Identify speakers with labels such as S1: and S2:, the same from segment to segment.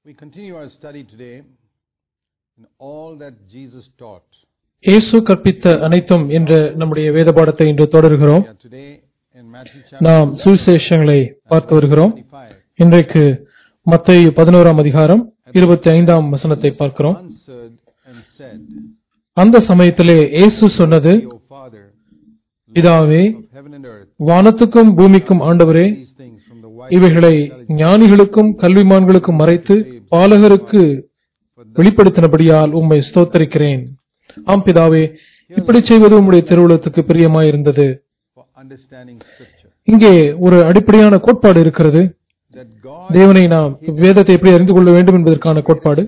S1: We continue our study today in all that Jesus taught.
S2: இயேசு கற்பித்த அனைத்தும் என்ற நம்முடைய வேத பாடத்தை இன்று தொடர்கிறோம்
S1: We are today in Matthew
S2: நாம்
S1: chapter
S2: சுவிசேஷங்களை பார்த்து வருகிறோம்
S1: 25.
S2: இன்றைக்கு மத்தேயு பதினோராம் அதிகாரம் இருபத்தி ஐந்தாம் வசனத்தை பார்க்கிறோம்
S1: Answered and said,
S2: அந்த சமயத்திலே இயேசு சொன்னது
S1: O Father,
S2: பிதாவே
S1: of heaven and earth,
S2: வானத்துக்கும் பூமிக்கும் ஆண்டவரே
S1: these things from the wise
S2: இவைகளை ஞானிகளுக்கும் கல்விமான்களுக்கும் மறைத்து பாலகருக்கு வெளிப்படுத்தினபடியால் உம்மை ஸ்தோத்தரிக்கிறேன் ஆம் பிதாவே இப்படி செய்வது உம்முடைய திருவுளத்துக்கு பிரியமாயிருந்தது
S1: for understanding Scripture.
S2: இங்கே ஒரு அடிப்படையான கோட்பாடு இருக்கிறது
S1: That God
S2: தேவனை நாம் வேதத்தை எப்படி அறிந்து கொள்ள வேண்டும் என்பதற்கான கோட்பாடு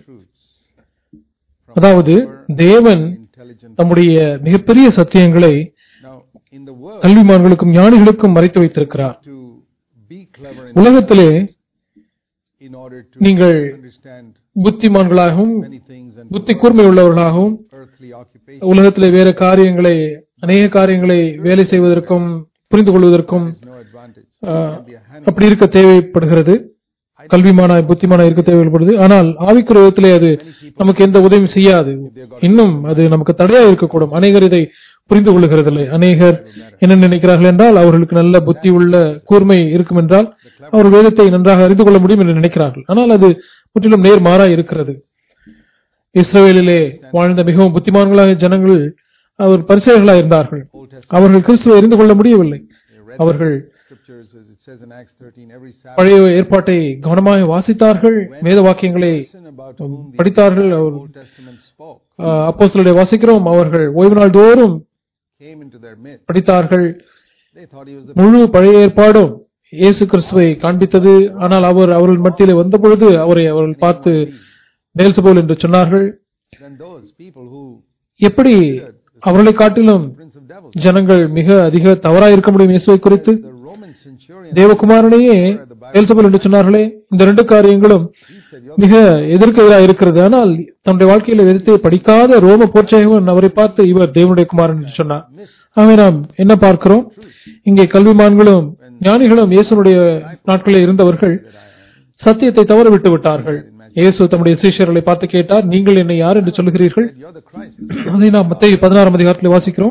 S1: truths
S2: அதாவது தேவன்
S1: intelligent.
S2: தம்முடைய மிகப்பெரிய சத்தியங்களை
S1: Now, in the world,
S2: கல்விமான்களுக்கும் ஞானிகளுக்கும் மறைத்து வைத்திருக்கிறார்
S1: to be clever in,
S2: உலகத்திலே
S1: in order to
S2: நீங்கள்
S1: understand
S2: புத்திமான்களாகவும்
S1: many things and
S2: புத்தி கூர்மை உள்ளவர்களாகவும்
S1: earthly occupation
S2: உலகத்திலே வேற காரியங்களை அநேக காரியங்களை வேலை செய்வதற்கும் புரிந்து கொள்வதற்கும்
S1: is no advantage.
S2: Ah,
S1: Can be a hand
S2: அப்படி இருக்க தேவைப்படுகிறது கல்விமானாய் புத்திமானாய் இருக்க தேவைப்படுது ஆனால் ஆவிக்குரிய விதத்திலே அது நமக்கு எந்த உதவியும் செய்யாது இன்னும் அது நமக்கு தடையா இருக்கக்கூடும் அநேகர் இதை புரிந்து கொள்ளுகிறதில்லை அநேகர் என்ன நினைக்கிறார்கள் என்றால் அவர்களுக்கு நல்ல புத்தி உள்ள கூர்மை இருக்கும் என்றால் அவர் வேதத்தை நன்றாக அறிந்து கொள்ள முடியும் என்று நினைக்கிறார்கள் ஆனால் அது முற்றிலும் நேர்மாறா இருக்கிறது இஸ்ரவேலிலே வாழ்ந்த மிகவும் புத்திமான்களாக ஜனங்கள் அவர் பரிசெயர்களாக இருந்தார்கள்
S1: Old Testament
S2: அவர்கள் கிறிஸ்துவை அறிந்து கொள்ள முடியவில்லை
S1: they read
S2: அவர்கள்
S1: the scriptures as it says in Acts 13 every Sabbath.
S2: பழைய ஏற்பாட்டை கவனமாக வாசித்தார்கள் வேத வாக்கியங்களை
S1: Listen about whom the
S2: படித்தார்கள் our
S1: Old Testament spoke
S2: அப்போஸ்தலரை வாசிக்கிறோம் அவர்கள் ஓய்வு நாள் தோறும்
S1: came into their midst.
S2: படித்தார்கள்
S1: They thought he was the
S2: முழு பழைய ஏற்பாடும் இயேசு கிறிஸ்துவை காண்பித்தது ஆனால் அவர் அவர்கள் மத்தியிலே வந்த பொழுது அவரை அவர்கள் பார்த்து நேல்சபோல் என்று சொன்னார்கள்
S1: then those people who
S2: எப்படி அவர்களை காட்டிலும்
S1: prince of devils.
S2: ஜனங்கள் மிக அதிக தவறாய் இருக்க முடியும் இயேசுவை குறித்து
S1: The Roman centurion
S2: தேவகுமாரனையே நேல்சபோல் என்று சொன்னார்களே இந்த ரெண்டு காரியங்களும்
S1: he said you're
S2: மிக எதிர்க்கெதிராக இருக்கிறது ஆனால் தன்னுடைய வாழ்க்கையில வேதத்தை படிக்காத ரோம போர்ச்சேகவன் அவரை பார்த்து இவர் தேவனுடைய குமாரன் என்று சொன்னார்
S1: miss
S2: ஆகவே நாம் என்ன பார்க்கிறோம் இங்கே கல்விமான்களும் ஞானிகளும் இயேசுனுடைய நாட்களில் இருந்தவர்கள் சத்தியத்தை தவற விட்டு விட்டார்கள் இயேசு தம்முடைய சீஷர்களை பார்த்து கேட்டார் நீங்கள் என்னை யார் என்று சொல்லுகிறீர்கள்
S1: you're the Christ.
S2: அதை நாம் மத்திய பதினாறாம் அதிகாரத்தில் வாசிக்கிறோம்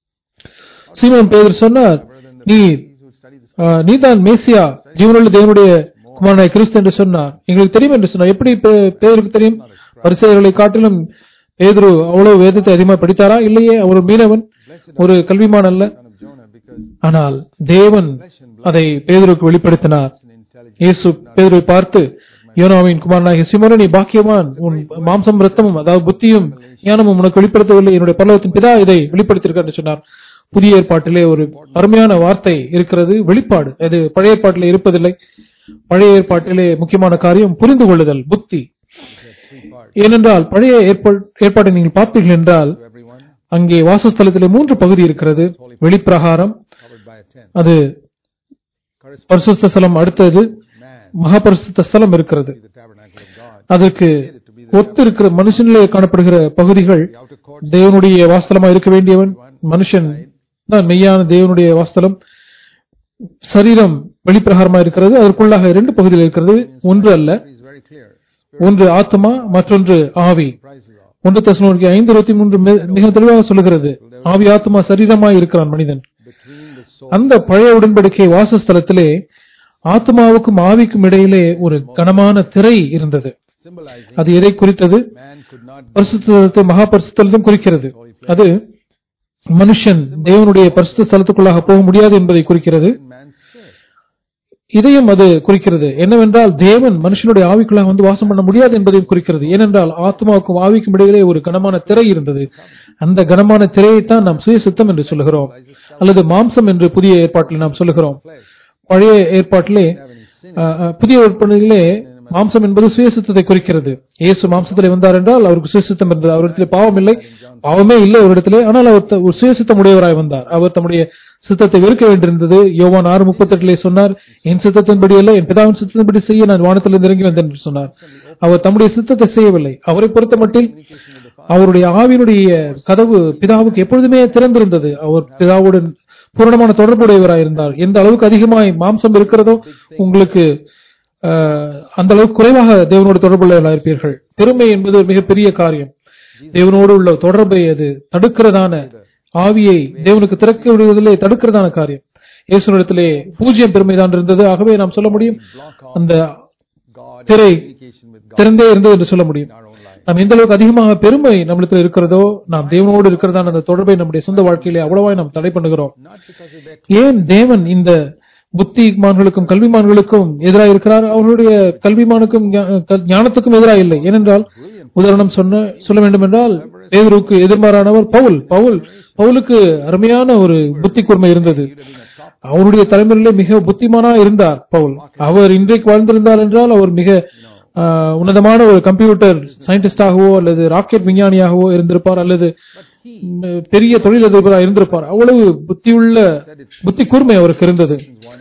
S2: சீமோன் பேதர் சொன்னார் நீ
S1: These who study this
S2: ஆஹ், நீதான் மேசியா ஜீவனுள்ள தேவனுடைய குமாரனாய் கிறிஸ்து என்று சொன்னார் எங்களுக்கு தெரியும் என்று சொன்னார் எப்படி பே- பேதருக்கு தெரியும் பரிசெயர்களை காட்டிலும் பேதுரு அவ்வளவு வேதத்தை அதிகமாக படித்தாரா இல்லையே அவர் ஒரு மீனவன் ஒரு கல்விமான் அல்ல
S1: son of Jonah because
S2: ஆனால் தேவன் அதை பேதுருக்கு வெளிப்படுத்தினார்
S1: it's an intelligent
S2: இயேசு பேதுருவை பார்த்து யோனாவின் குமாரனாகிய சிமோனே நீ பாக்கியவான் உன் மாம்சம் ரத்தமும் அதாவது புத்தியும் ஞானமும் உனக்கு வெளிப்படுத்தவில்லை என்னுடைய பல்லவத்தின் பிதா இதை வெளிப்படுத்தியிருக்கார் என்று சொன்னார் புதிய ஏற்பாட்டிலே ஒரு அருமையான வார்த்தை இருக்கிறது வெளிப்பாடு அது பழைய ஏற்பாட்டிலே இருப்பதில்லை பழைய ஏற்பாட்டிலே முக்கியமான காரியம் புரிந்து கொள்ளுதல் புத்தி
S1: three parts
S2: ஏனென்றால் பழைய ஏற்பா- ஏற்பாட்டை நீங்கள் பார்ப்பீர்கள் என்றால்
S1: to everyone
S2: அங்கே வாசஸ்தலத்திலே மூன்று பகுதி இருக்கிறது வெளிப்பிரகாரம்
S1: covered by a tent.
S2: அது
S1: Corresponding
S2: பரிசுத்த ஸ்தலம் அடுத்தது
S1: man
S2: மகாபரிசுத்த ஸ்தலம் இருக்கிறது
S1: to the tabernacle of God.
S2: அதற்கு ஒத்து இருக்கிற மனுஷனிலே காணப்படுகிற பகுதிகள்
S1: The outer court
S2: தேவனுடைய வாஸ்தலமா இருக்க வேண்டியவன் மனுஷன் தான் மெய்யான தேவனுடைய வாஸ்தலம் சரீரம் வெளிப்பிரகாரமா இருக்கிறது அதற்குள்ளாக இரண்டு பகுதிகள் இருக்கிறது ஒன்று அல்ல
S1: is very clear.
S2: ஒன்று ஆத்மா மற்றொன்று ஆவி
S1: Prices off.
S2: ஒன்று தசனோருக்கு ஐந்து இருபத்தி மூன்று மி- மிக தெளிவாக சொல்லுகிறது ஆவி ஆத்மா சரீரமாய் இருக்கிறான் மனிதன்
S1: Between the soul
S2: அந்த பழைய உடன்படிக்கை வாசஸ்தலத்திலே ஆத்மாவுக்கும் ஆவிக்கும் இடையிலே ஒரு கனமான திரை இருந்தது
S1: symbolizing
S2: அது எதை குறித்தது
S1: man could not be
S2: பரிசுத்தலத்தை மகா பரிசுத்தலத்தையும் குறிக்கிறது அது மனுஷன் தேவனுடைய பரிசுத்த ஸ்தலத்துக்குள்ளாக போக முடியாது என்பதை குறிக்கிறது
S1: in man's spirit.
S2: இதையும் அது குறிக்கிறது என்னவென்றால் தேவன் மனுஷனுடைய ஆவிக்குள்ளாக வந்து வாசம் பண்ண முடியாது என்பதையும் குறிக்கிறது ஏனென்றால் ஆத்மாவுக்கும் ஆவிக்கும் இடையிலே ஒரு கனமான திரை இருந்தது அந்த கனமான திரையைத்தான் நாம் சுயசித்தம் என்று சொல்லுகிறோம் அல்லது மாம்சம் என்று புதிய ஏற்பாட்டில் நாம் சொல்லுகிறோம்
S1: Flesh.
S2: பழைய ஏற்பாட்டிலே
S1: Have any sin.
S2: அஹ், அஹ், புதிய ஏற்பாட்டிலே மாம்சம் என்பது சுயசித்தத்தை குறிக்கிறது இயேசு மாம்சத்திலே வந்தார் என்றால் அவருக்கு சுயசித்தம் இருந்தது அவரிடத்திலே பாவம் இல்லை பாவமே இல்லை அவரிடத்திலே ஆனால் அவர் த- ஒரு சுயசித்தம் உடையவராய் வந்தார் அவர் தம்முடைய சித்தத்தை வெறுக்க வேண்டியிருந்தது யோவான் ஆறு முப்பத்தெட்டுலே சொன்னார் என் சித்தத்தின்படி அல்ல என் பிதாவின் சித்தத்தின்படி செய்ய நான் வானத்திலிருந்து இறங்கி வந்தேன் என்று சொன்னார் அவர் தம்முடைய சித்தத்தை செய்யவில்லை அவரை பொறுத்த மட்டில் அவருடைய ஆவியினுடைய கதவு பிதாவுக்கு எப்பொழுதுமே திறந்திருந்தது அவர் பிதாவுடன் பூரணமான தொடர்புடையவராய் இருந்தார் எந்த அளவுக்கு அதிகமாய் மாம்சம் இருக்கிறதோ உங்களுக்கு அஹ், அந்த அளவுக்கு குறைவாக தேவனோடு தொடர்புள்ளவர்களாக இருப்பீர்கள் பெருமை என்பது ஒரு மிகப்பெரிய காரியம் தேவனோடு உள்ள தொடர்பை அது தடுக்கிறதான ஆவியை தேவனுக்கு திறக்க விடுவதிலே தடுக்கிறதான காரியம் இயேசுனிடத்திலே பூஜ்யம் பெருமைதான் இருந்தது ஆகவே நாம் சொல்ல முடியும்
S1: block off
S2: அந்த
S1: God
S2: திரை
S1: communication with God
S2: திறந்தே இருந்தது என்று சொல்ல முடியும்
S1: in our own life.
S2: நாம் எந்த அளவுக்கு அதிகமாக பெருமை நம்மிடத்தில் இருக்கிறதோ நாம் தேவனோடு இருக்கிறதான அந்த தொடர்பை நம்முடைய சொந்த வாழ்க்கையிலே அவ்வளவாய் நாம் தடை பண்ணுகிறோம்
S1: Not because of their
S2: ஏன் தேவன் இந்த புத்திமான்களுக்கும் கல்விமான்களுக்கும் எதிராக இருக்கிறார் அவர்களுடைய கல்விமானுக்கும் ஞா- க- ஞானத்துக்கும் எதிராக இல்லை ஏனென்றால் உதாரணம் சொன்ன சொல்ல வேண்டும் என்றால் பேதுருக்கு எதிர்மாறானவர் பவுல் பவுல் பவுலுக்கு அருமையான ஒரு புத்தி கூர்மை இருந்தது அவருடைய தலைமையிலே மிக புத்திமானா இருந்தார் பவுல் அவர் இன்றைக்கு வாழ்ந்திருந்தார் என்றால் அவர் மிக ஆஹ், உன்னதமான ஒரு கம்ப்யூட்டர் சயின்டிஸ்டாகவோ அல்லது ராக்கெட் விஞ்ஞானியாகவோ இருந்திருப்பார் அல்லது ம், பெரிய தொழிலதிபராக இருந்திருப்பார் அவ்வளவு புத்தியுள்ள புத்தி கூர்மை அவருக்கு இருந்தது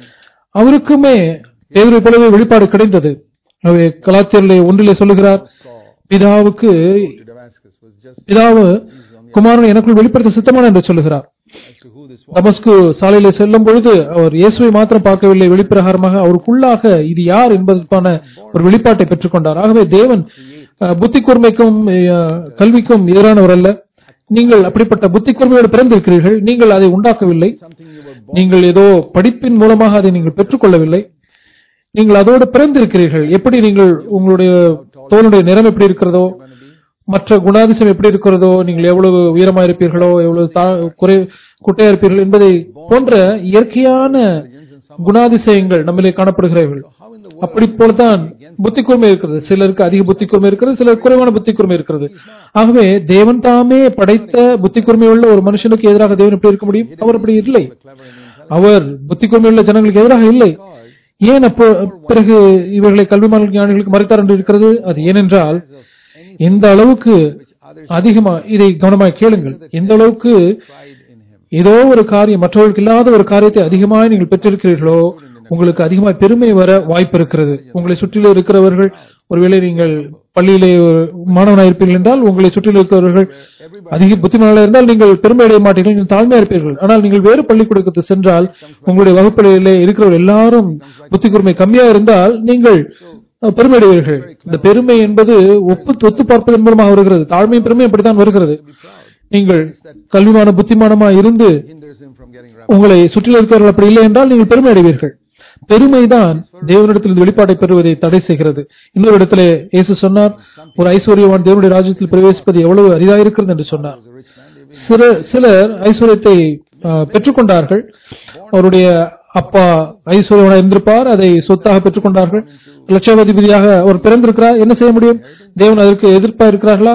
S2: அவருக்குமே பேதுரை போலவே வெளிப்பாடு கிடைத்தது அவை கலாத்தியரிலே ஒன்றிலே சொல்லுகிறார் பிதாவுக்கு
S1: to Damascus was just
S2: பிதாவு குமாரன் எனக்குள் வெளிப்படுத்த சித்தமான என்று சொல்லுகிறார்
S1: as to who this was.
S2: தமஸ்கு சாலையிலே செல்லும் பொழுது அவர் இயேசுவை மாத்திரம் பார்க்கவில்லை வெளிப்பிரகாரமாக அவருக்குள்ளாக இது யார் என்பதற்கான ஒரு வெளிப்பாட்டை பெற்றுக்கொண்டார் ஆகவே தேவன் அஹ், புத்தி கூர்மைக்கும் அஹ், கல்விக்கும் எதிரானவர் அல்ல நீங்கள் அப்படிப்பட்ட புத்தி கூர்மையோடு பிறந்திருக்கிறீர்கள் நீங்கள் அதை உண்டாக்கவில்லை
S1: Something you were born
S2: நீங்கள் ஏதோ படிப்பின் மூலமாக அதை நீங்கள் பெற்றுக்கொள்ளவில்லை நீங்கள் அதோடு பிறந்திருக்கிறீர்கள் எப்படி நீங்கள் உங்களுடைய தோளுடைய நிறம் எப்படி இருக்கிறதோ
S1: going to be.
S2: மற்ற குணாதிசயம் எப்படி இருக்கிறதோ நீங்கள் எவ்வளவு உயரமா இருப்பீர்களோ எவ்வளவு தா- குறை குட்டையா இருப்பீர்கள் என்பதை போன்ற இயற்கையான குணாதிசயங்கள் நம்மிலே காணப்படுகிறவர்கள்
S1: How in the world
S2: அப்படி போலதான் புத்தி கூர்மை இருக்கிறது சிலருக்கு அதிக புத்தி கூர்மை இருக்கிறது சிலருக்கு குறைவான புத்தி கூர்மை இருக்கிறது ஆகவே தேவன் தாமே படைத்த புத்தி கூர்மை உள்ள ஒரு மனுஷனுக்கு எதிராக தேவன் எப்படி இருக்க முடியும் அவர் அப்படி இல்லை
S1: clever and intelligent?
S2: அவர் புத்தி கூர்மை உள்ள ஜனங்களுக்கு எதிராக இல்லை
S1: Because
S2: ஏன் அப்போ பிறகு இவர்களை கல்விமான ஞானிகளுக்கு மறைத்தார் என்று இருக்கிறது அது ஏனென்றால்
S1: of any
S2: எந்த அளவுக்கு
S1: which others
S2: அதிகமா இதை கவனமாக கேளுங்கள் எந்த அளவுக்கு
S1: tried in him.
S2: ஏதோ ஒரு காரியம் மற்றவர்களுக்கு இல்லாத ஒரு காரியத்தை அதிகமாய் நீங்கள் பெற்றிருக்கிறீர்களோ உங்களுக்கு அதிகமாய் பெருமை வர வாய்ப்பு இருக்கிறது உங்களை சுற்றிலும் இருக்கிறவர்கள் ஒருவேளை நீங்கள் பள்ளியிலே ஒரு மாணவனாக இருப்பீர்கள் என்றால் உங்களை சுற்றிலும் இருக்கிறவர்கள் அதிக புத்திமானாக இருந்தால் நீங்கள் பெருமை அடைய மாட்டீர்கள் நீங்கள் தாழ்மையா இருப்பீர்கள் ஆனால் நீங்கள் வேறு பள்ளிக்கூடத்துக்கு சென்றால் உங்களுடைய வகுப்பிலே இருக்கிறவர்கள் எல்லாரும் புத்தி கூர்மை கம்மியா இருந்தால் நீங்கள் அஹ், பெருமை அடைவீர்கள் இந்த பெருமை என்பது ஒப்பு ஒத்து பார்ப்பதன் மூலமாக வருகிறது தாழ்மையும் பெருமையும் அப்படித்தான் வருகிறது
S1: Be proud.
S2: நீங்கள் கல்விமான புத்திமானமா இருந்து
S1: Hinders him from getting
S2: உங்களை சுற்றிலும் இருக்கிறவர்கள் அப்படி இல்லை என்றால் நீங்கள் பெருமை அடைவீர்கள் பெருமைதான் தேவனிடத்தில் வெளிப்பாட்டை பெறுவதை தடை செய்கிறது இன்னொரு இடத்துல இயேசு சொன்னார் ஒரு ஐஸ்வர்யவான் தேவனுடைய ராஜ்யத்தில் பிரவேசிப்பது எவ்வளவு அரிதாயிருக்கிறது என்று சொன்னார்
S1: a rich man. They
S2: சில சிலர் ஐஸ்வர்யத்தை ஆஹ், பெற்றுக்கொண்டார்கள் அவருடைய அப்பா ஐஸ்வர்யவனாக இருந்திருப்பார் அதை சொத்தாக பெற்றுக்கொண்டார்கள் லட்சாதிபதியாக அவர் பிறந்திருக்கிறார் என்ன செய்ய முடியும் தேவன் அதற்கு எதிர்ப்பா இருக்கிறார்களா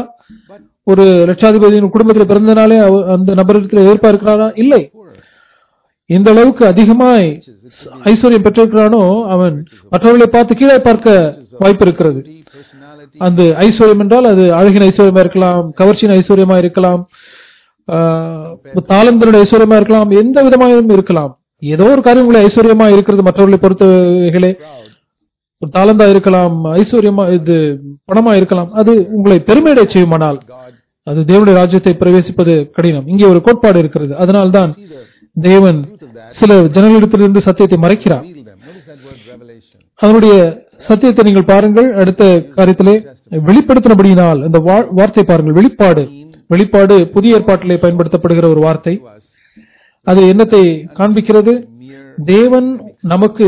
S2: ஒரு லட்சாதிபதியின் குடும்பத்தில் பிறந்தனாலே அவர் அந்த நபரிடத்தில் எதிர்ப்பா இருக்கிறாரா இல்லை எந்த அளவுக்கு அதிகமாய் ஐஸ்வர்யம் பெற்றிருக்கிறானோ அவன் மற்றவர்களை பார்த்து கீழே பார்க்க வாய்ப்பு இருக்கிறது
S1: beauty, personality,
S2: அந்த ஐஸ்வர்யம் என்றால் அது அழகின் ஐஸ்வர்யமா இருக்கலாம் கவர்ச்சியின் ஐஸ்வர்யமா இருக்கலாம் ஆஹ், தாளந்தனுடைய ஐஸ்வர்யமா இருக்கலாம் எந்த விதமாயும் இருக்கலாம் ஏதோ ஒரு காரியம் உங்களை ஐஸ்வர்யமா இருக்கிறது மற்றவர்களை பொறுத்தவர்களே
S1: proud.
S2: ஒரு தாளந்தா இருக்கலாம் ஐஸ்வர்யமா இது பணமா இருக்கலாம் அது உங்களை பெருமையடை செய்யுமானால்
S1: God
S2: அது தேவனுடைய ராஜ்யத்தை பிரவேசிப்பது கடினம் இங்கே ஒரு கோட்பாடு இருக்கிறது அதனால்தான்
S1: see the
S2: தேவன்
S1: truth of that.
S2: சில ஜனங்களிடத்திலிருந்து சத்தியத்தை மறைக்கிறார்
S1: Reveal them. Notice that word revelation.
S2: அதனுடைய சத்தியத்தை நீங்கள் பாருங்கள் அடுத்த காரியத்திலே வெளிப்படுத்தினபடியினால் அந்த வா- வார்த்தை பாருங்கள் வெளிப்பாடு வெளிப்பாடு புதிய ஏற்பாட்டிலே பயன்படுத்தப்படுகிற ஒரு வார்த்தை
S1: To us,
S2: அது என்னத்தை காண்பிக்கிறது
S1: mere
S2: தேவன் நமக்கு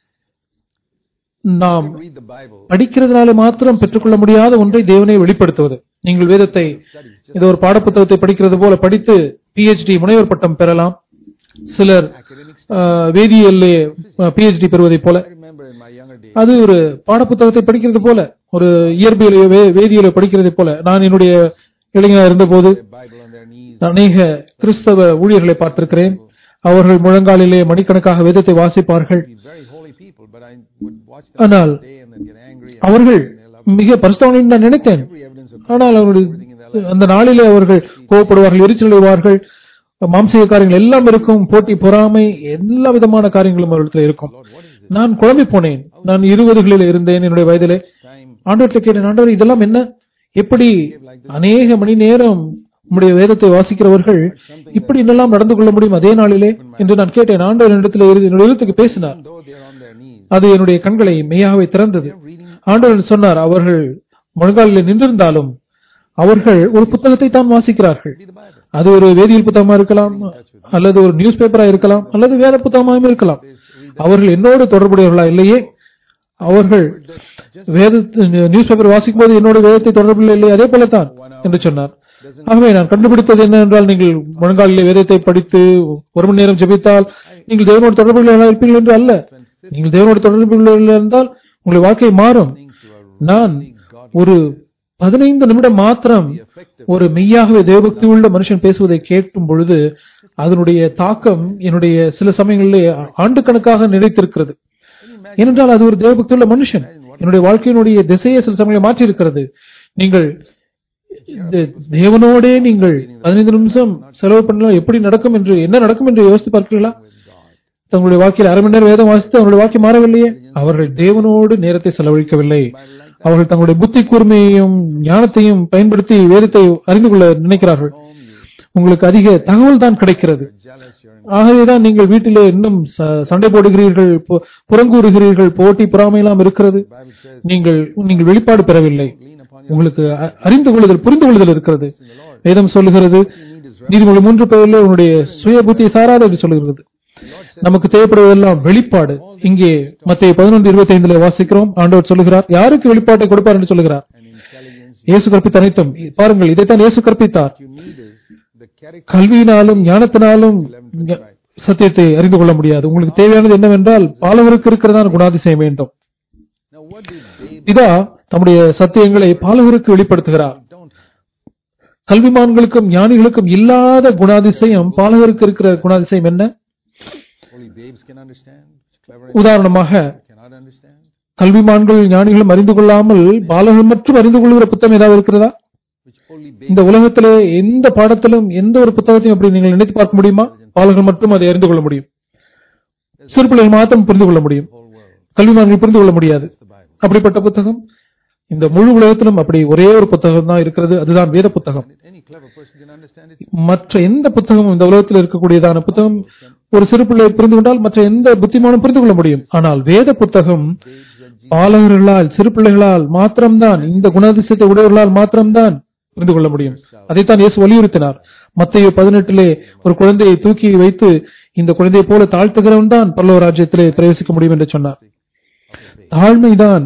S2: நாம்
S1: read the Bible.
S2: படிக்கிறதுனால மாத்திரம் பெற்றுக்கொள்ள முடியாத ஒன்றை தேவனை வெளிப்படுத்துவது நீங்கள் வேதத்தை
S1: Studies.
S2: ஏதோ ஒரு பாடப்புத்தகத்தை படிக்கிறது போல படித்து பிஹெச்டி முனைவர் பட்டம் பெறலாம் சிலர்
S1: Academics.
S2: ஆஹ், வேதியியல்லே பிஹெச்டி பெறுவதைப் போல
S1: I remember in my younger days,
S2: அது ஒரு பாடப்புத்தகத்தை படிக்கிறது போல ஒரு இயற்பியலையோ வே- வேதியியலோ படிக்கிறதை போல நான் என்னுடைய இளைஞராக இருந்தபோது
S1: the Bible on their knees.
S2: அநேக கிறிஸ்தவ ஊழியர்களை பார்த்திருக்கிறேன் அவர்கள் முழங்காலிலே மணிக்கணக்காக வேதத்தை வாசிப்பார்கள்
S1: Be very holy people, but I would watch them
S2: ஆனால்
S1: day and then get angry. and
S2: அவர்கள்
S1: they love
S2: மிக பரிசுத்தவன் நான் நினைத்தேன்
S1: every evidence of
S2: ஆனால் அவருடைய அந்த நாளிலே அவர்கள் கோவப்படுவார்கள் எரிச்சல் அடைவார்கள் மாம்சீக காரியங்கள் எல்லாம் இருக்கும் போட்டி பொறாமை எல்லா விதமான காரியங்களும் அவர்களிடத்தில் இருக்கும்
S1: Lord, what is this
S2: நான் குழம்பி போனேன் நான் இருபதுகளில் இருந்தேன் என்னுடைய வயதிலே
S1: time?
S2: ஆண்டவர்கிட்ட கேட்டேன் ஆண்டவர் இதெல்லாம் என்ன எப்படி அநேக மணி நேரம் உம்முடைய வேதத்தை வாசிக்கிறவர்கள் இப்படி என்னெல்லாம் நடந்து கொள்ள முடியும் அதே நாளிலே என்று நான் கேட்டேன் ஆண்டவர் என்னிடத்தில் இருந்து என்னுடைய எழுத்துக்கு பேசினார்
S1: Though they are on their knees,
S2: அது என்னுடைய கண்களை மெய்யாகவே திறந்தது
S1: They're reading
S2: ஆண்டவர் சொன்னார் அவர்கள் முழங்காலில் நின்றிருந்தாலும் அவர்கள் ஒரு புத்தகத்தை தான் வாசிக்கிறார்கள்
S1: be the Bible.
S2: அது ஒரு வேதியியல் புத்தகமா இருக்கலாம் அல்லது ஒரு நியூஸ் பேப்பரா இருக்கலாம் அல்லது வேத புத்தகமாகவும் இருக்கலாம் அவர்கள் என்னோடு தொடர்புடையவர்களா இல்லையே அவர்கள் வேத நியூஸ் பேப்பர் வாசிக்கும் போது என்னோட வேதத்தை தொடர்பில் இல்லை அதே போலத்தான் என்று சொன்னார் ஆகவே நான் கண்டுபிடித்தது என்ன என்றால் நீங்கள் முழங்காலிலே வேதத்தை படித்து ஒரு மணி நேரம் ஜெபித்தால் நீங்கள் தேவனோடு தொடர்புள்ள இருப்பீர்கள் என்று அல்ல நீங்கள் தேவனோடு தொடர்புள்ள இருந்தால் உங்களுடைய வாழ்க்கை மாறும் நான் ஒரு பதினைந்து நிமிடம் மாத்திரம் ஒரு மெய்யாகவே தேவபக்தி உள்ள மனுஷன் பேசுவதை கேட்கும் பொழுது அதனுடைய தாக்கம் என்னுடைய சில சமயங்களிலே ஆண்டு கணக்காக நிலைத்திருக்கிறது ஏனென்றால் அது ஒரு தேவபக்தி உள்ள மனுஷன் என்னுடைய வாழ்க்கையினுடைய திசையை சில சமயம் மாற்றி இருக்கிறது நீங்கள் இந்த தேவனோடே நீங்கள் பதினைந்து நிமிஷம் செலவு பண்ணலாம் எப்படி நடக்கும் என்று என்ன நடக்கும் என்று யோசித்து பார்க்கிறீர்களா தங்களுடைய வாழ்க்கையில் அரை மணி நேரம் வேதம் வாசித்து அவங்களுடைய வாழ்க்கை மாறவில்லையே அவர்கள் தேவனோடு நேரத்தை செலவழிக்கவில்லை அவர்கள் தங்களுடைய புத்தி கூர்மையையும் ஞானத்தையும் பயன்படுத்தி வேதத்தை அறிந்து கொள்ள நினைக்கிறார்கள் உங்களுக்கு அதிக தகவல் தான் கிடைக்கிறது
S1: jealous, you're in
S2: ஆகவேதான் நீங்கள் வீட்டிலே இன்னும் ச- சண்டை போடுகிறீர்கள் பு- புறங்கூறுகிறீர்கள் போட்டி பொறாமையெல்லாம் இருக்கிறது
S1: the Bible says,
S2: நீங்கள் நீங்கள் வெளிப்பாடு பெறவில்லை
S1: lean upon your
S2: உங்களுக்கு அ- அறிந்து கொள்ளுதல் புரிந்து கொள்ளுதல் இருக்கிறது
S1: in the Lord.
S2: வேதம் சொல்லுகிறது
S1: What you need is rest.
S2: நீதிமொழி மூன்று பெயரில் உன்னுடைய சுய புத்தியை சாராத என்று சொல்லுகிறது
S1: The Lord says,
S2: நமக்கு தேவைப்படுவதெல்லாம் வெளிப்பாடு இங்கே மத்திய பதினொன்று இருபத்தி ஐந்துல வாசிக்கிறோம் ஆண்டவர் சொல்லுகிறார் யாருக்கு வெளிப்பாட்டை கொடுப்பார் என்று சொல்லுகிறார்
S1: and intelligence
S2: இயேசு கற்பித்த அனைத்தும் பாருங்கள் இதைத்தான் இயேசு கற்பித்தார்
S1: you need is the character
S2: கல்வியினாலும் ஞானத்தினாலும் ஞ- சத்தியத்தை அறிந்து கொள்ள முடியாது உங்களுக்கு தேவையானது என்னவென்றால் பாலகருக்கு இருக்கிறதான குணாதிசயம் வேண்டும்
S1: Now what do they
S2: இதா தம்முடைய சத்தியங்களை பாலகருக்கு வெளிப்படுத்துகிறார்
S1: don't have?
S2: கல்விமான்களுக்கும் ஞானிகளுக்கும் இல்லாத குணாதிசயம் பாலகருக்கு இருக்கிற குணாதிசயம் என்ன
S1: Only babes can understand. Clever
S2: உதாரணமாக
S1: cannot understand.
S2: கல்விமான்கள் ஞானிகளும் அறிந்து கொள்ளாமல் பாலகர்கள் மட்டும் அறிந்து கொள்கிற புத்தகம் ஏதாவது இருக்கிறதா
S1: Which only babes
S2: இந்த உலகத்திலே எந்த பாடத்திலும் எந்த ஒரு புத்தகத்தையும் அப்படி நீங்கள் நினைத்து பார்க்க முடியுமா பாலகர்கள் மட்டும் அதை அறிந்து கொள்ள முடியும் சிறு பிள்ளைகள் மாத்திரம் புரிந்து கொள்ள முடியும்
S1: the whole world.
S2: கல்விமான்கள் புரிந்து கொள்ள முடியாது
S1: It's the Bible.
S2: அப்படிப்பட்ட புத்தகம் இந்த முழு உலகத்திலும் அப்படி ஒரே ஒரு புத்தகம் தான் இருக்கிறது அதுதான் வேத புத்தகம்
S1: Any clever person can understand it.
S2: மற்ற எந்த புத்தகமும் இந்த உலகத்தில் இருக்கக்கூடியதான புத்தகம் ஒரு சிறு பிள்ளை புரிந்து கொண்டால் மற்ற எந்த புத்திமானும் புரிந்து கொள்ள முடியும் ஆனால் வேத புத்தகம்
S1: Babes and Jesus.
S2: பாலகர்களால் சிறு பிள்ளைகளால் மாத்திரம்தான் இந்த குணாதிசயத்தை உடையவர்களால் மாத்திரம்தான் புரிந்து கொள்ள முடியும் அதைத்தான் இயேசு வலியுறுத்தினார் மத்திய பதினெட்டிலே ஒரு குழந்தையை தூக்கி வைத்து இந்த குழந்தையை போல தாழ்த்துகிறவன் தான் பல்லவ ராஜ்யத்திலே பிரவேசிக்க முடியும் என்று சொன்னார் தாழ்மைதான்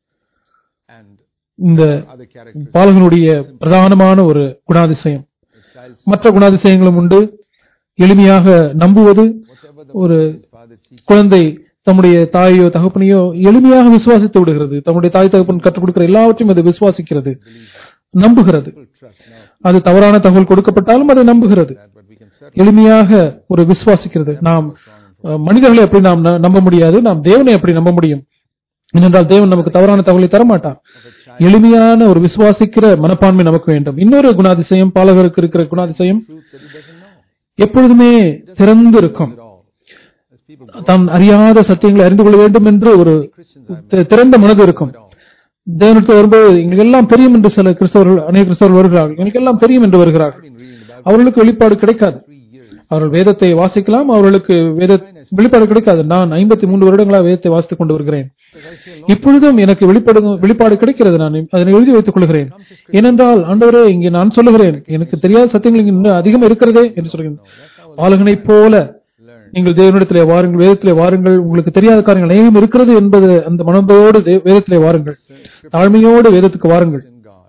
S1: And
S2: இந்த
S1: other characters.
S2: பாலகனுடைய பிரதானமான ஒரு குணாதிசயம்
S1: The child's
S2: மற்ற குணாதிசயங்களும் உண்டு எளிமையாக நம்புவது
S1: whatever the
S2: ஒரு
S1: father teaches.
S2: குழந்தை தம்முடைய தாயோ தகப்பனையோ எளிமையாக விசுவாசித்து விடுகிறது தம்முடைய தாய் தகப்பன் கற்றுக் கொடுக்கிற எல்லாவற்றையும் அது விசுவாசிக்கிறது நம்புகிறது
S1: People trust now
S2: அது தவறான தகவல் கொடுக்கப்பட்டாலும் அதை நம்புகிறது
S1: that, but we can certainly
S2: எளிமையாக ஒரு விசுவாசிக்கிறது நாம் அஹ், மனிதர்களை அப்படி நாம் ந- நம்ப முடியாது நாம் தேவனை அப்படி நம்ப முடியும் ஏனென்றால் தேவன் நமக்கு தவறான தகவலை தரமாட்டார் எளிமையான ஒரு விசுவாசிக்கிற மனப்பான்மை நமக்கு வேண்டும் இன்னொரு குணாதிசயம் பாலகருக்கு இருக்கிற குணாதிசயம்
S1: truth that he doesn't know
S2: எப்பொழுதுமே திறந்து இருக்கும்
S1: at all. As people
S2: தான் அறியாத சத்தியங்களை அறிந்து கொள்ள வேண்டும் என்று ஒரு
S1: Christians I
S2: தி- திறந்த மனது இருக்கும்
S1: know it all.
S2: தேவனிடத்தில் வரும்போது எங்களுக்கு எல்லாம் தெரியும் என்று சில கிறிஸ்தவர்கள் அநேக கிறிஸ்தவர்கள் வருகிறார்கள் எனக்கு எல்லாம் தெரியும் என்று வருகிறார்கள்
S1: I've been reading the Bible
S2: அவர்களுக்கு வெளிப்பாடு கிடைக்காது
S1: for three years.
S2: அவர்கள் வேதத்தை வாசிக்கலாம் அவர்களுக்கு வேத வெளிப்பாடு கிடைக்காது நான் ஐம்பத்தி மூன்று வருடங்களாக வேதத்தை வாசித்துக் கொண்டு வருகிறேன்
S1: Because I say, Lord,
S2: இப்பொழுதும் எனக்கு வெளிப்பாடு வெளிப்பாடு கிடைக்கிறது நான் அதனை எழுதி வைத்துக் கொள்கிறேன் ஏனென்றால் ஆண்டவரே இங்கே நான் சொல்லுகிறேன் எனக்கு தெரியாத சத்தியங்கள் இங்கு இன்னும் அதிகம் இருக்கிறதே என்று சொல்கிறேன் பாலகனைப் போல
S1: learn.
S2: நீங்கள் தேவனிடத்திலே வாருங்கள் வேதத்திலே வாருங்கள் உங்களுக்கு தெரியாத காரியங்கள் அநேகம் இருக்கிறது என்பது அந்த மனதோடு தே- வேதத்திலே வாருங்கள் தாழ்மையோடு வேதத்துக்கு வாருங்கள்
S1: In God.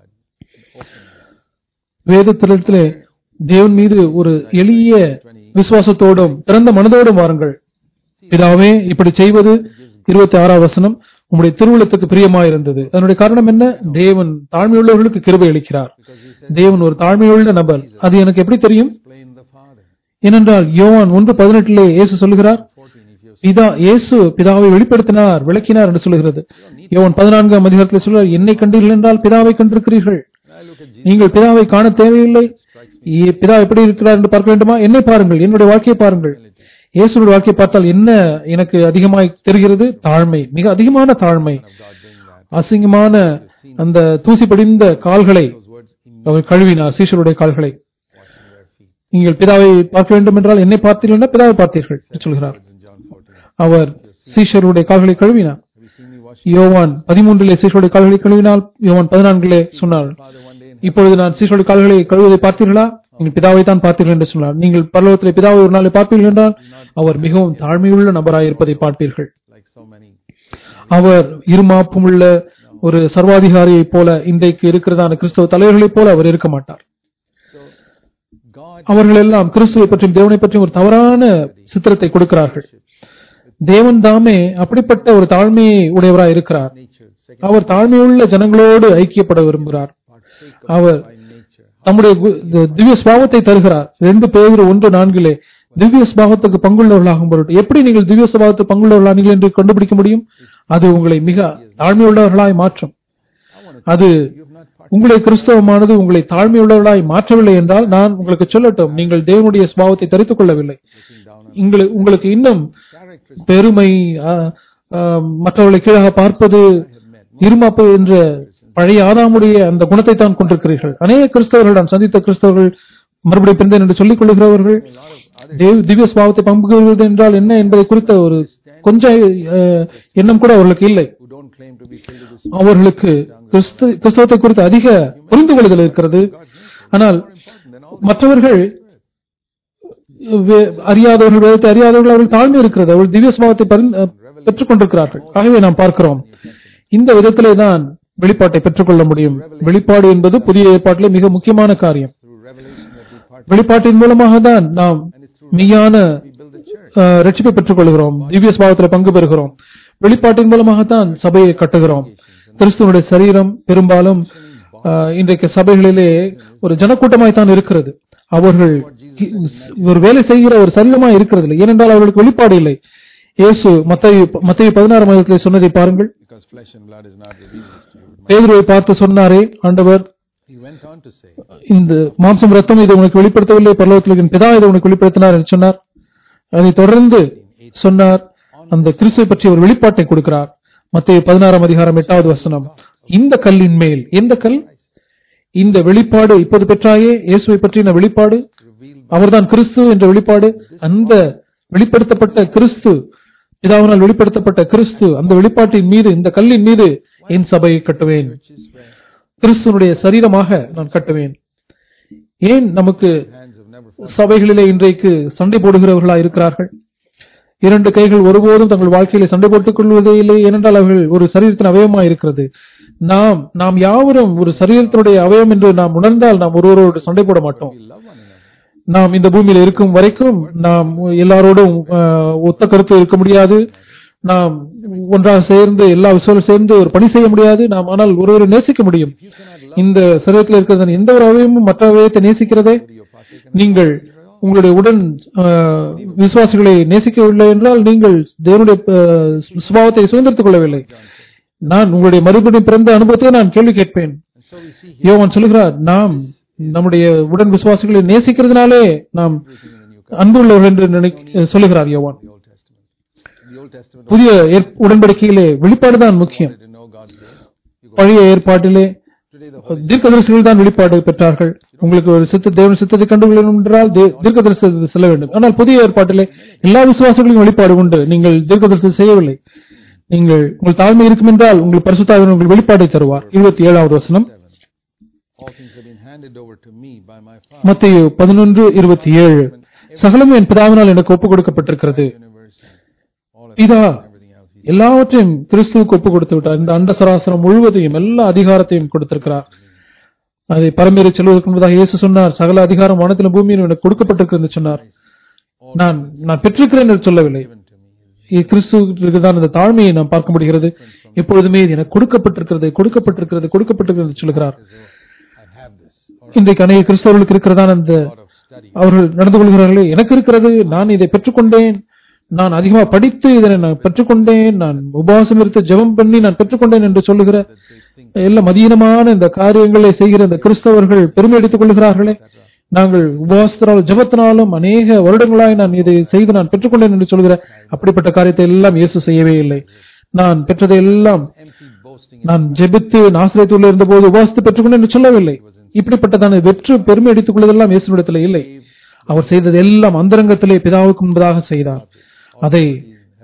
S1: Openness.
S2: வேதத்திலே தேவன் மீது ஒரு எளிய விசுவாசத்தோடும் திறந்த மனதோடும் வாருங்கள் பிதாவே இப்படி செய்வது இருபத்தி ஆறாம் வசனம் உம்முடைய திருவுளத்துக்கு பிரியமாயிருந்தது அதனுடைய காரணம் என்ன தேவன் தாழ்மையுள்ளவர்களுக்கு கிருபை அளிக்கிறார்
S1: Because he says,
S2: தேவன் ஒரு தாழ்மையுள்ள நபர் அது எனக்கு எப்படி தெரியும்
S1: explain the Father.
S2: ஏனென்றால் யோவான் ஒன்று பதினெட்டிலே இயேசு சொல்லுகிறார்
S1: 14, if you
S2: பிதா இயேசு பிதாவை வெளிப்படுத்தினார் விளக்கினார் என்று சொல்லுகிறது யோவான் பதினான்காம் அதிகாரத்தில் சொல்றார் என்னை கண்டீர்கள் என்றால் பிதாவை கண்டிருக்கிறீர்கள்
S1: I look at Jesus,
S2: நீங்கள் பிதாவை காண தேவையில்லை இ- பிதா எப்படி இருக்கிறார் என்று பார்க்க வேண்டுமா என்னை பாருங்கள் என்னுடைய வாழ்க்கையை பாருங்கள் இயேசுடைய வாழ்க்கையை பார்த்தால் என்ன எனக்கு அதிகமாய் தெரிகிறது தாழ்மை மிக அதிகமான தாழ்மை
S1: of God doing that.
S2: அசிங்கமான அந்த தூசி படிந்த கால்களை
S1: Those words in
S2: அவர் கழுவினார் சீஷருடைய கால்களை
S1: washing their feet.
S2: நீங்கள் பிதாவை பார்க்க வேண்டும் என்றால் என்னை பார்த்தீர்கள் என்றால் பிதாவை பார்த்தீர்கள் என்று சொல்கிறார்
S1: Words in John 14.
S2: அவர் சீஷருடைய கால்களை கழுவினார்
S1: Have you seen me wash?
S2: யோவான் பதிமூன்றிலே சீஷருடைய கால்களை கழுவினால் யோவான் பதினான்கிலே சொன்னார்
S1: Father, one day in
S2: இப்பொழுது நான் சீஷருடைய கால்களை கழுவுவதை பார்த்தீர்களா நீங்கள் பிதாவை தான் பார்த்தீர்கள் என்று சொன்னார் நீங்கள் பரலோகத்திலே பிதாவை ஒரு நாளை பார்ப்பீர்கள் என்றால் அவர் மிகவும் தாழ்மையுள்ள நபராய் இருப்பதை பார்ப்பீர்கள்
S1: like so many.
S2: அவர் இருமாப்புமுள்ள ஒரு சர்வாதிகாரியைப் போல இன்றைக்கு இருக்கிறதான கிறிஸ்தவ தலைவர்களைப் போல அவர் இருக்க மாட்டார்
S1: So God
S2: அவர்கள் எல்லாம் கிறிஸ்துவை பற்றியும் தேவனை பற்றியும் ஒரு தவறான சித்திரத்தை கொடுக்கிறார்கள் தேவன் தாமே அப்படிப்பட்ட ஒரு தாழ்மையை உடையவராய் இருக்கிறார்
S1: nature, second
S2: அவர் தாழ்மையுள்ள ஜனங்களோடு ஐக்கியப்பட விரும்புகிறார்
S1: partake
S2: அவர்
S1: by nature.
S2: தம்முடைய கு- தி- திவ்ய ஸ்பாவத்தை தருகிறார் ரெண்டு பேர் ஒன்று நான்கிலே திவ்ய ஸ்பாவத்துக்கு பங்குள்ளவர்களாகும் பொருட்டு எப்படி நீங்கள் திவ்ய ஸ்பாவத்துக்கு பங்குள்ளவர்களானீர்கள் என்று கண்டுபிடிக்க முடியும் அது உங்களை மிக தாழ்மையுள்ளவர்களாய் மாற்றும்
S1: I want to
S2: அது
S1: you have not part
S2: உங்களை கிறிஸ்தவமானது உங்களை தாழ்மையுள்ளவர்களாய் மாற்றவில்லை என்றால் நான் உங்களுக்கு சொல்லட்டும் நீங்கள் தேவனுடைய ஸ்பாவத்தை தரித்துக் கொள்ளவில்லை
S1: looking down on
S2: உங்களை- உங்களுக்கு இன்னும்
S1: characteristics
S2: பெருமை ஆ, ஆ, மற்றவர்களை கீழாக பார்ப்பது
S1: I have met.
S2: இருமாப்பு என்ற பழைய ஆதாமுடைய அந்த குணத்தை தான் கொண்டிருக்கிறீர்கள் அநேக கிறிஸ்தவர்கள் நான் சந்தித்த கிறிஸ்தவர்கள் மறுபடியும் பிறந்தேன் என்று சொல்லிக் கொள்ளுகிறவர்கள்
S1: A lot of other
S2: தேவ திவ்ய ஸ்பாவத்தை பங்குகிறது என்றால் என்ன என்பதை குறித்த ஒரு கொஞ்சம் அஹ், எண்ணம் கூட அவர்களுக்கு இல்லை
S1: who don't claim to be filled with the
S2: அவர்களுக்கு கிறிஸ்து கிறிஸ்தவத்தை குறித்து அதிக புரிந்து கொள்ளுதல் இருக்கிறது ஆனால்
S1: important than all
S2: மற்றவர்கள் வே- அறியாதவர்கள் வேதத்தை அறியாதவர்கள் அவர்கள் தாழ்மை இருக்கிறது அவர்கள் திவ்ய ஸ்பாவத்தை பரிந்து- அஹ், பெற்றுக் கொண்டிருக்கிறார்கள் ஆகவே நாம் பார்க்கிறோம் இந்த விதத்திலே தான் வெளிப்பாட்டை பெற்றுக்கொள்ள முடியும் வெளிப்பாடு என்பது புதிய ஏற்பாட்டிலே மிக முக்கியமான காரியம்
S1: through revelation that we part
S2: வெளிப்பாட்டின் மூலமாக தான் நாம்
S1: and it's through
S2: மெய்யான
S1: we build the church.
S2: அஹ், ரட்சிப்பை பெற்றுக் கொள்கிறோம் திவ்ய ஸ்பாவத்தில் பங்கு பெறுகிறோம் வெளிப்பாட்டின் மூலமாகத்தான் சபையை கட்டுகிறோம் கிறிஸ்துவனுடைய சரீரம் பெரும்பாலும் அஹ், இன்றைக்கு சபைகளிலே ஒரு ஜனக்கூட்டமாய் தான் இருக்கிறது அவர்கள் கி- ஒரு வேலை செய்கிற ஒரு சரீரமாய் இருக்கிறது இல்லை ஏனென்றால் அவர்களுக்கு வெளிப்பாடு இல்லை இயேசு மத்திய மத்திய பதினாறு மாதத்திலே சொன்னதை பாருங்கள்
S1: Because flesh and blood is not revealed this to you.
S2: பேதுருவை பார்த்து சொன்னாரே ஆண்டவர்
S1: He went on to say,
S2: இந்த மாம்சம் ரத்தம் இதை உனக்கு வெளிப்படுத்தவில்லை பரலோகத்தில் என் பிதா இதை உனக்கு வெளிப்படுத்தினார் என்று சொன்னார் அதை தொடர்ந்து சொன்னார் அந்த கிறிஸ்துவை பற்றி ஒரு வெளிப்பாட்டை கொடுக்கிறார் மத்திய பதினாறாம் அதிகாரம் எட்டாவது வசனம் இந்த கல்லின் மேல் எந்த கல் இந்த வெளிப்பாடு இப்போது பெற்றாயே இயேசுவை பற்றின வெளிப்பாடு
S1: revealed
S2: அவர்தான் கிறிஸ்து என்ற வெளிப்பாடு அந்த வெளிப்படுத்தப்பட்ட கிறிஸ்து பிதாவினால் வெளிப்படுத்தப்பட்ட கிறிஸ்து அந்த வெளிப்பாட்டின் மீது இந்த கல்லின் மீது என் சபையை கட்டுவேன்
S1: churches where
S2: கிறிஸ்துவனுடைய சரீரமாக நான் கட்டுவேன் ஏன் நமக்கு
S1: hands have never fought.
S2: சபைகளிலே இன்றைக்கு சண்டை போடுகிறவர்களா இருக்கிறார்கள் இரண்டு கைகள் ஒருபோதும் தங்கள் வாழ்க்கையிலே சண்டை போட்டுக் கொள்வதே இல்லை ஏனென்றால் அவர்கள் ஒரு சரீரத்தின் அவயமா இருக்கிறது நாம் நாம் யாவரும் ஒரு சரீரத்தினுடைய அவயம் என்று நாம் உணர்ந்தால் நாம் ஒருவரோடு சண்டை போட மாட்டோம்
S1: We love one another.
S2: நாம் இந்த பூமியில் இருக்கும் வரைக்கும் நாம் எல்லாரோடும் ஆஹ், ஒத்த கருத்து இருக்க முடியாது நாம் ஒன்றாக சேர்ந்து எல்லா விஷயம் சேர்ந்து ஒரு பணி செய்ய முடியாது நாம் ஆனால் ஒருவரை நேசிக்க முடியும்
S1: You cannot love
S2: இந்த சரீரத்தில் இருக்கிற எந்த ஒரு அவயமும் மற்ற அவயத்தை நேசிக்கிறதே
S1: your partaker.
S2: நீங்கள் உங்களுடைய உடன் ஆஹ், விசுவாசிகளை நேசிக்கவில்லை என்றால் நீங்கள் தேவனுடைய ஆஹ், சுபாவத்தை சுதந்திரத்துக் கொள்ளவில்லை நான் உங்களுடைய மறுபடியும் பிறந்த அனுபவத்தை நான் கேள்வி கேட்பேன்
S1: And so we see here
S2: யோவான் சொல்கிறார் நாம் நம்முடைய உடன் விசுவாசிகளை நேசிக்கிறதுனாலே நாம்
S1: everything in the New
S2: அன்புள்ளவர்கள் என்று நினை சொல்லுகிறார் யோவான்
S1: the Old Testament. In the Old Testament,
S2: புதிய ஏற்- உடன்படிக்கையிலே வெளிப்பாடுதான் முக்கியம்
S1: wanted to know God's will. You go.
S2: பழைய ஏற்பாட்டிலே
S1: Today the Holy
S2: தீர்க்கதரிசிகள் தான் வெளிப்பாடு பெற்றார்கள் உங்களுக்கு ஒரு சித்த தேவன் சித்தத்தை கண்டுகொள்ளணும் என்றால் தீ- தீர்க்கதரிசி செல்ல வேண்டும் ஆனால் புதிய ஏற்பாட்டிலே எல்லா விசுவாசங்களும் வெளிப்பாடு உண்டு நீங்கள் தீர்க்கதரிசி செய்யவில்லை நீங்கள் உங்கள் தாழ்மை இருக்கும் என்றால் உங்கள் பரிசுத்தாவின் உங்கள் வெளிப்பாடை தருவார் இருபத்தி ஏழாவது வசனம்
S1: seven. All things have been handed over to me by my Father.
S2: மத்திய பதினொன்று இருபத்தி ஏழு சகலமும் என் பிதாவினால் எனக்கு ஒப்புக் கொடுக்கப்பட்டிருக்கிறது
S1: Universe and all of
S2: பிதா
S1: everything else. He
S2: எல்லாவற்றையும் கிறிஸ்துவுக்கு ஒப்பு கொடுத்து விட்டார் இந்த அண்ட சராசரம் முழுவதையும் எல்லா அதிகாரத்தையும் கொடுத்திருக்கிறார் அதை பரம்பரை செல்வதற்கு முன்பதாக இயேசு சொன்னார் சகல அதிகாரம் வானத்திலும் பூமியிலும் எனக்கு கொடுக்கப்பட்டிருக்கு என்று சொன்னார் நான் நான் பெற்றிருக்கிறேன் என்று சொல்லவில்லை
S1: given to me.
S2: இது கிறிஸ்துவுக்கு தான் இந்த தாழ்மையை நாம் பார்க்க முடிகிறது எப்பொழுதுமே இது எனக்கு கொடுக்கப்பட்டிருக்கிறது கொடுக்கப்பட்டிருக்கிறது கொடுக்கப்பட்டிருக்கிறது என்று சொல்கிறார்
S1: As though I have this. Or
S2: இன்றைக்கு அநேக கிறிஸ்தவர்களுக்கு இருக்கிறதான அந்த
S1: a lot of study.
S2: அவர்கள் நடந்து கொள்கிறார்களே எனக்கு இருக்கிறது நான் இதை பெற்றுக்கொண்டேன் நான் அதிகமாக படித்து இதனை நான் பெற்றுக்கொண்டேன் நான் உபவாசம் இருத்து ஜெபம் பண்ணி நான் பெற்றுக்கொண்டேன் என்று சொல்லுகிற
S1: That they think
S2: எல்லாம் மதியீனமான இந்த காரியங்களை செய்கிற இந்த கிறிஸ்தவர்கள் பெருமை எடுத்துக் கொள்கிறார்களே நாங்கள் உபவாசத்தினாலும் ஜெபத்தினாலும் அநேக வருடங்களாய் நான் இதை செய்து நான் பெற்றுக்கொண்டேன் என்று சொல்கிற அப்படிப்பட்ட காரியத்தை எல்லாம் இயேசு செய்யவே இல்லை நான் பெற்றதை எல்லாம்
S1: empty boasting.
S2: நான் ஜெபித்து நாசிரியத்துள்ள இருந்தபோது உபவாசித்து பெற்றுக்கொண்டேன் என்று சொல்லவில்லை இப்படிப்பட்டதான வெற்று பெருமை அடித்துக் கொள்வதெல்லாம் இயேசுவிடத்தில் இல்லை அவர் செய்தது எல்லாம் அந்தரங்கத்திலே பிதாவுக்கு முன்பதாக செய்தார் அதை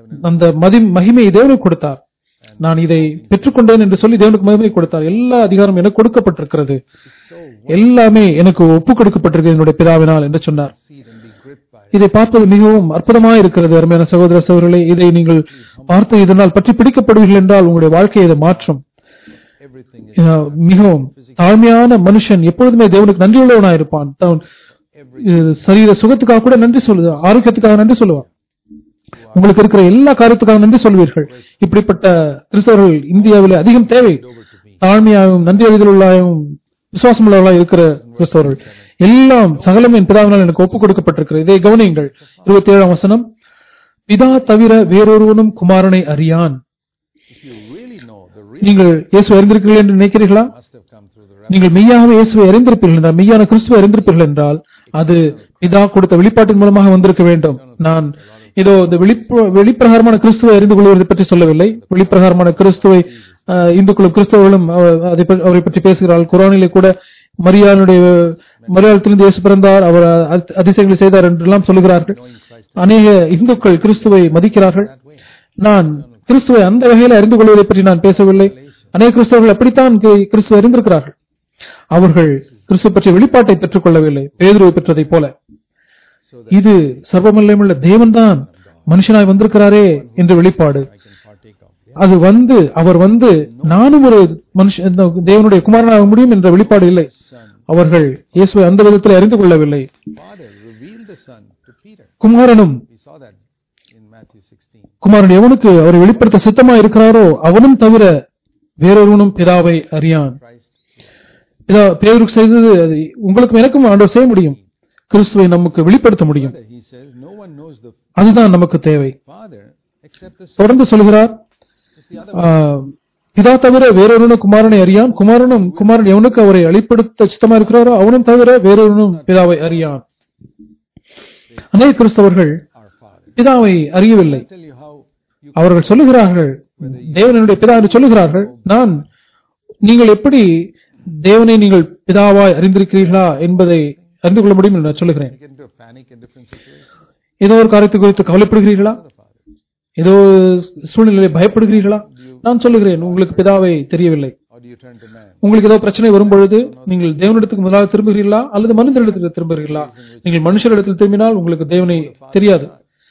S2: அந்த மதி மகிமையை தேவனுக்கு கொடுத்தார் நான் இதை பெற்றுக்கொண்டேன் என்று சொல்லி தேவனுக்கு மகிமை கொடுத்தார் எல்லா அதிகாரம் எனக்கு கொடுக்கப்பட்டிருக்கிறது
S1: so
S2: எல்லாமே எனக்கு ஒப்பு கொடுக்கப்பட்டிருக்கிறது என்னுடைய பிதாவினால் என்று சொன்னார்
S1: see it and be gripped by it.
S2: இதை பார்ப்பது மிகவும் அற்புதமாக இருக்கிறது அருமையான சகோதர சகோதரர்களே இதை நீங்கள் பார்த்து இதனால் பற்றி பிடிக்கப்படுவீர்கள் என்றால் உங்களுடைய வாழ்க்கையை இது மாற்றும்
S1: Everything is
S2: அஹ், மிகவும் தாழ்மையான மனுஷன் எப்பொழுதுமே தேவனுக்கு நன்றியுள்ளவனாக இருப்பான் தான்
S1: every
S2: அஹ், சரீர சுகத்துக்காக கூட நன்றி சொல்லுது ஆரோக்கியத்துக்காக நன்றி சொல்லுவான் உங்களுக்கு இருக்கிற எல்லா காரியத்துக்காக நன்றி சொல்வீர்கள் இப்படிப்பட்ட கிறிஸ்தவர்கள் இந்தியாவிலே அதிகம் தேவை
S1: over to me.
S2: தாழ்மையாகவும் நன்றி அறிதலுள்ளாயும் விசுவாசமுள்ளவர்களாக இருக்கிற கிறிஸ்தவர்கள் எல்லாம் சகலம் என் பிதாவினால் எனக்கு ஒப்புக் கொடுக்கப்பட்டிருக்கிறது இதை கவனியுங்கள் இருபத்தி ஏழாம் வசனம் பிதா தவிர வேறொருவனும் குமாரனை அறியான்
S1: If you really know the real
S2: நீங்கள் இயேசு அறிந்திருக்கிறீர்கள் என்று நினைக்கிறீர்களா
S1: must have come through the
S2: நீங்கள் மெய்யாகவே இயேசுவை அறிந்திருப்பீர்கள் என்றால் மெய்யான கிறிஸ்துவை அறிந்திருப்பீர்கள் என்றால் அது பிதா கொடுத்த வெளிப்பாட்டின் மூலமாக வந்திருக்க வேண்டும் நான் இதோ இந்த வெளிப்ப வெளிப்பிரகாரமான கிறிஸ்துவை அறிந்து கொள்வதை பற்றி சொல்லவில்லை வெளிப்பிரகாரமான கிறிஸ்துவை அஹ், இந்துக்களும் கிறிஸ்தவர்களும் அஹ், அதை பற்றி- அவரை பற்றி பேசுகிறார்கள் குரானிலே கூட மரியாளுடைய மரியாதத்திலிருந்து இயேசு பிறந்தார் அவர் அதி- அதிசயங்களை செய்தார் என்றெல்லாம் சொல்லுகிறார்கள்
S1: knowing Christ
S2: அநேக இந்துக்கள் கிறிஸ்துவை மதிக்கிறார்கள்
S1: that way.
S2: நான் கிறிஸ்துவை அந்த வகையில் அறிந்து கொள்வதை பற்றி நான் பேசவில்லை அநேக கிறிஸ்தவர்கள் அப்படித்தான் கி- கிறிஸ்துவை அறிந்திருக்கிறார்கள் அவர்கள் கிறிஸ்துவ பற்றிய வெளிப்பாட்டை பெற்றுக் கொள்ளவில்லை பேதுருவை பெற்றதைப் போல
S1: So that
S2: இது சர்வமல்லமுள்ள தேவன்தான் மனுஷனாய் வந்திருக்கிறாரே என்ற வெளிப்பாடு
S1: I can partake of. Yeah.
S2: அது வந்து அவர் வந்து நானும் ஒரு மனுஷன் தேவனுடைய குமாரனாக முடியும் என்ற வெளிப்பாடு இல்லை
S1: Son,
S2: அவர்கள் இயேசுவை அந்த விதத்தில் அறிந்து கொள்ளவில்லை
S1: Father revealed the Son to Peter.
S2: குமாரனும்
S1: We saw that in Matthew 16.
S2: குமாரன் எவனுக்கு அவரை வெளிப்படுத்த சித்தமா இருக்கிறாரோ அவனும் தவிர வேறொருவனும் பிதாவை அறியான்
S1: Christ
S2: இதோ பேருக்கு செய்தது அது உங்களுக்கும் எனக்கும் ஆண்டவர் செய்ய முடியும் கிறிஸ்துவை நமக்கு வெளிப்படுத்த முடியும்
S1: Father, he says, no one knows the
S2: அதுதான் நமக்கு தேவை
S1: Father except the Son.
S2: தொடர்ந்து சொல்கிறார்
S1: It's the other
S2: ஆஹ், பிதா தவிர வேறொருவனும் குமாரனை அறியான் குமாரனும் குமாரன் எவனுக்கு அவரை அளிப்படுத்த சித்தமா இருக்கிறாரோ அவனும் தவிர வேறொருவனும் பிதாவை அறியான் அநேக கிறிஸ்தவர்கள்
S1: our Father.
S2: பிதாவை அறியவில்லை
S1: I'll tell you how you
S2: அவர்கள் சொல்லுகிறார்கள் தேவனுடைய பிதா என்று சொல்லுகிறார்கள் நான் நீங்கள் எப்படி தேவனை நீங்கள் பிதாவாய் அறிந்திருக்கிறீர்களா என்பதை அறிந்து கொள்ள முடியும் என்று நான் சொல்லுகிறேன்
S1: get into a panic in different situations.
S2: ஏதோ ஒரு காரியத்தை குறித்து கவலைப்படுகிறீர்களா
S1: The Father.
S2: ஏதோ சூழ்நிலையை பயப்படுகிறீர்களா நான் சொல்லுகிறேன் உங்களுக்கு பிதாவை தெரியவில்லை
S1: Or do you turn to man?
S2: உங்களுக்கு ஏதோ பிரச்சனை வரும் பொழுது நீங்கள் தேவனிடத்துக்கு முதலாக திரும்புகிறீர்களா அல்லது மனிதனிடத்துக்கு திரும்புகிறீர்களா நீங்கள் மனுஷரிடத்தில் திரும்பினால் உங்களுக்கு தேவனை தெரியாது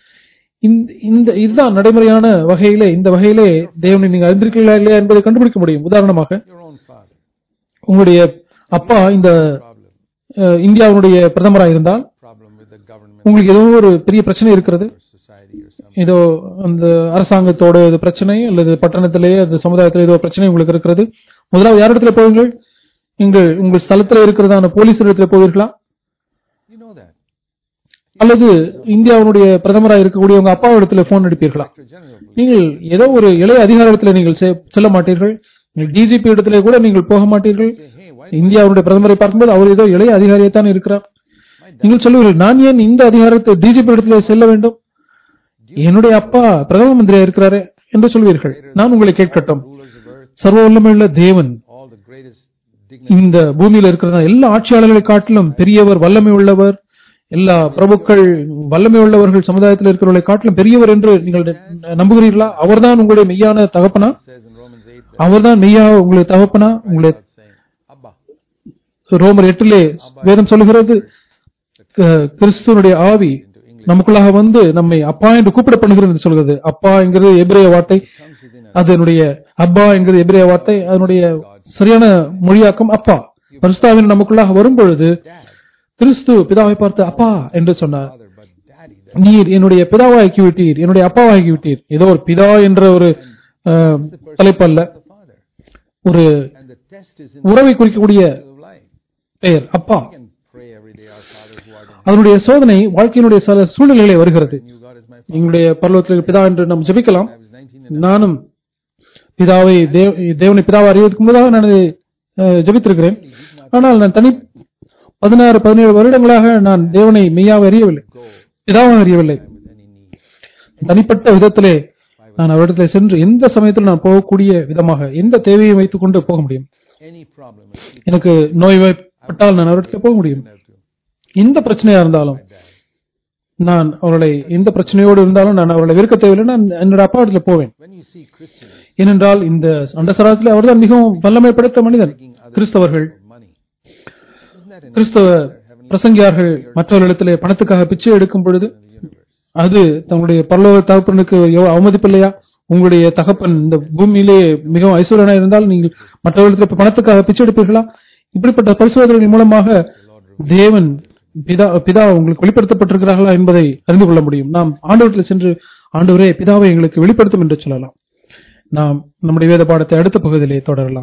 S2: இந்த இந்த இதுதான் நடைமுறையான வகையிலே இந்த வகையிலே தேவனை நீங்கள் அறிந்திருக்கிறீர்களா இல்லையா என்பதை கண்டுபிடிக்க முடியும் உதாரணமாக
S1: Your own Father.
S2: உங்களுடைய அப்பா இந்த
S1: Problem.
S2: அஹ், இந்தியாவினுடைய பிரதமராக இருந்தால்
S1: Problem with the government
S2: உங்களுக்கு ஏதோ ஒரு பெரிய பிரச்சனை இருக்கிறது
S1: or society or something.
S2: ஏதோ அந்த அரசாங்கத்தோட இது பிரச்சனை அல்லது பட்டணத்திலே அந்த சமுதாயத்திலே ஏதோ பிரச்சனை உங்களுக்கு இருக்கிறது முதலாவது யாரிடத்துல போவீர்கள் நீங்கள் உங்கள் ஸ்தலத்தில் இருக்கிறதான போலீஸ் இடத்துல போவீர்களா
S1: You know that.
S2: அல்லது இந்தியாவுடைய பிரதமராக இருக்கக்கூடிய உங்க அப்பா இடத்துல போன் அடிப்பீர்களா
S1: Director General of Police.
S2: நீங்கள் ஏதோ ஒரு இளைய அதிகாரத்தில் நீங்கள் செ- செல்ல மாட்டீர்கள் நீங்கள் டிஜிபி இடத்துல கூட நீங்கள் போக மாட்டீர்கள்
S1: Say, hey, why
S2: இந்தியாவுடைய பிரதமரை பார்க்கும்போது அவர் ஏதோ இளைய அதிகாரியத்தான் இருக்கிறார்
S1: my dad
S2: நீங்கள் சொல்லுவீர்கள் நான் ஏன் இந்த அதிகாரத்தை டிஜிபி இடத்துல செல்ல வேண்டும் என்னுடைய அப்பா பிரதம மந்திரியா இருக்கிறாரே என்று சொல்வீர்கள் நான் உங்களை கேட்கட்டும்
S1: rulers of earth,
S2: சர்வ வல்லமையுள்ள தேவன்
S1: all the greatest dignity
S2: இந்த பூமியில இருக்கிற எல்லா ஆட்சியாளர்களை காட்டிலும் பெரியவர் வல்லமை உள்ளவர் எல்லா பிரபுக்கள் வல்லமை உள்ளவர்கள் சமுதாயத்தில் இருக்கிறவர்களை காட்டிலும் பெரியவர் என்று நீங்கள் ந- நம்புகிறீர்களா அவர்தான் உங்களுடைய மெய்யான தகப்பனா
S1: says in Romans 8 that
S2: அவர்தான் மெய்யா உங்களுடைய தகப்பனா உங்களுடைய
S1: without saying, Abba.
S2: ரோமர் எட்டிலே வேதம் சொல்லுகிறது க- கிறிஸ்துவனுடைய ஆவி நமக்குள்ளாக வந்து நம்மை அப்பா என்று கூப்பிட பண்ணுகிறது என்று சொல்கிறது அப்பா என்கிறது எபிரேய வார்த்தை
S1: comes within us.
S2: அதனுடைய அப்பா என்கிறது எபிரேய வார்த்தை அதனுடைய சரியான மொழியாக்கம் அப்பா பரிசுத்தாவின் நமக்குள்ளாக வரும் பொழுது
S1: Dad,
S2: கிறிஸ்து பிதாவை பார்த்து அப்பா என்று சொன்னார்
S1: father, but daddy. That
S2: நீர் என்னுடைய பிதாவாக்கி விட்டீர் என்னுடைய அப்பாவாக்கி விட்டீர் ஏதோ ஒரு பிதா என்ற ஒரு அஹ், தலைப்பு அல்ல
S1: the father.
S2: ஒரு
S1: And the test is in
S2: உறவை குறிக்கக்கூடிய
S1: the of life.
S2: பெயர் அப்பா
S1: We can pray every day, our Father who art in heaven.
S2: அதனுடைய சோதனை வாழ்க்கையினுடைய சில சூழ்நிலைகளை வருகிறது
S1: You God is my father.
S2: எங்களுடைய பரலோகத்தில் பிதா என்று நாம் ஜெபிக்கலாம்
S1: I was 19 and
S2: நானும் பிதாவை தேவ- தேவனை பிதாவை அறிவதற்கு முன்னதாக நான் இதை, அஹ், ஜெபித்திருக்கிறேன் ஆனால் நான் தனி பதினாறு பதினேழு வருடங்களாக நான் தேவனை மெய்யாக அறியவில்லை
S1: go
S2: பிதாவாக அறியவில்லை
S1: with any need.
S2: தனிப்பட்ட விதத்திலே நான் அவரிடத்தில் சென்று எந்த சமயத்தில் நான் போகக்கூடிய விதமாக எந்த தேவையை வைத்துக் கொண்டு போக முடியும்
S1: Any problem. I
S2: எனக்கு நோய்வாய்ப்பட்டால் நான் அவரிடத்தில் போக முடியும்
S1: have to.
S2: எந்த பிரச்சனையா இருந்தாலும்
S1: My dad.
S2: நான் அவர்களை எந்த பிரச்சனையோடு இருந்தாலும் நான் அவர்களை வெறுக்க தேவையில்லை நான் என்னோட அப்பா இடத்துல போவேன்
S1: When you see Christians
S2: ஏனென்றால் இந்த அண்டசராத்தில் அவர்தான் மிகவும் வல்லமை படைத்த மனிதன்
S1: begging others
S2: கிறிஸ்தவர்கள்
S1: for money, isn't that an
S2: கிறிஸ்தவ பிரசங்கியார்கள் மற்றவர்களிடத்திலே பணத்துக்காக பிச்சை எடுக்கும் பொழுது
S1: in the universe?
S2: அது தங்களுடைய பரலோக தகப்பனுக்கு எவ்வளவு அவமதிப்பு இல்லையா உங்களுடைய தகப்பன் இந்த பூமியிலே மிகவும் ஐஸ்வர்யனா இருந்தால் நீங்கள் மற்றவர்களிடத்தில் பணத்துக்காக பிச்சை எடுப்பீர்களா இப்படிப்பட்ட பரிசோதனைகள் மூலமாக தேவன் பிதா பிதா உங்களுக்கு வெளிப்படுத்தப்பட்டிருக்கிறார்களா என்பதை அறிந்து கொள்ள முடியும் நாம் ஆண்டவரத்தில் சென்று ஆண்டவரே பிதாவை எங்களுக்கு வெளிப்படுத்தும் என்று சொல்லலாம் நாம் நம்முடைய வேத பாடத்தை அடுத்த பகுதியிலே தொடரலாம்